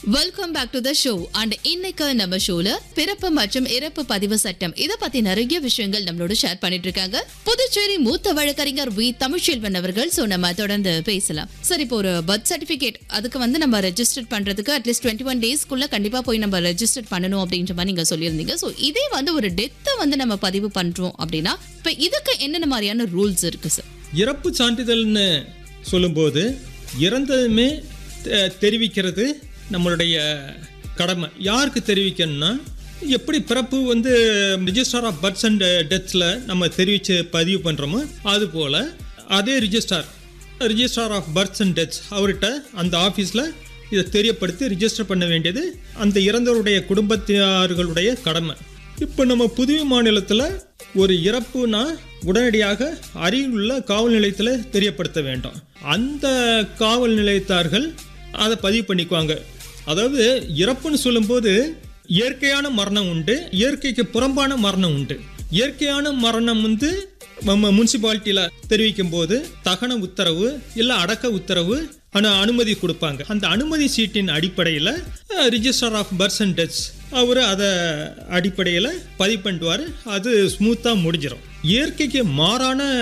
welcome back to the show and இன்னைக்கு நம்ம ஷோல பிறப்பு மற்றும் இறப்பு பதிவு சட்டம் இத பத்தி நிறைய விஷயங்கள் நம்மளோட ஷேர் பண்ணிட்டு இருக்காங்க புதுச்சேரி மூத்த வழக்கறிஞர் வி தமிழ்ச்செல்வன் அவர்கள் சோ நம்ம தொடர்ந்து பேசலாம் சார் இப்போ ஒரு பர்த் சர்டிபிகேட் அதுக்கு வந்து நம்ம ரெஜிஸ்டர் பண்றதுக்கு அட்லீஸ்ட் டுவெண்ட்டி ஒன் டேஸ்க்குள்ள கண்டிப்பா போய் நம்ம ரெஜிஸ்டர் பண்ணணும் அப்படின்ற மாதிரி நீங்க சொல்லியிருந்தீங்க சோ இதே வந்து ஒரு டெத்தை வந்து நம்ம பதிவு பண்றோம் அப்படின்னா இப்ப இதுக்கு என்னென்ன மாதிரியான ரூல்ஸ் இருக்கு சார் இறப்பு சான்றிதழ்னு சொல்லும்போது இறந்ததுமே தெ- தெரிவிக்கிறது நம்மளுடைய கடமை யாருக்கு தெரிவிக்கணும்னா எப்படி பிறப்பு வந்து ரிஜிஸ்டார் ஆஃப் பர்த்ஸ் அண்ட் டெத்ஸில் நம்ம தெரிவித்து பதிவு பண்ணுறோமோ அதுபோல் அதே registrar registrar of births and deaths அவர்கிட்ட அந்த ஆஃபீஸில் இதை தெரியப்படுத்தி ரிஜிஸ்டர் பண்ண வேண்டியது அந்த இறந்தவருடைய குடும்பத்தினர்களுடைய கடமை இப்போ நம்ம புதுவை மாநிலத்தில் ஒரு இறப்புனா உடனடியாக அருகிலுள்ள காவல் நிலையத்தில் தெரியப்படுத்த வேண்டும் அந்த காவல் நிலையத்தார்கள் அதை பதிவு பண்ணிக்குவாங்க அதாவது இறப்புன்னு சொல்லும்போது இயற்கையான மரணம் உண்டு இயற்கைக்கு புறம்பான மரணம் உண்டு இயற்கையான மரணம் வந்து நம்ம முனிசிபாலிட்டியில் தெரிவிக்கும் போது தகன உத்தரவு இல்லை அடக்க உத்தரவு அனு அனுமதி கொடுப்பாங்க அந்த அனுமதி சீட்டின் அடிப்படையில் register of births and deaths அவர் அதை அடிப்படையில் பதிவு பண்ணுவார் அது ஸ்மூத்தாக முடிஞ்சிடும் இயற்கைக்கு மாறான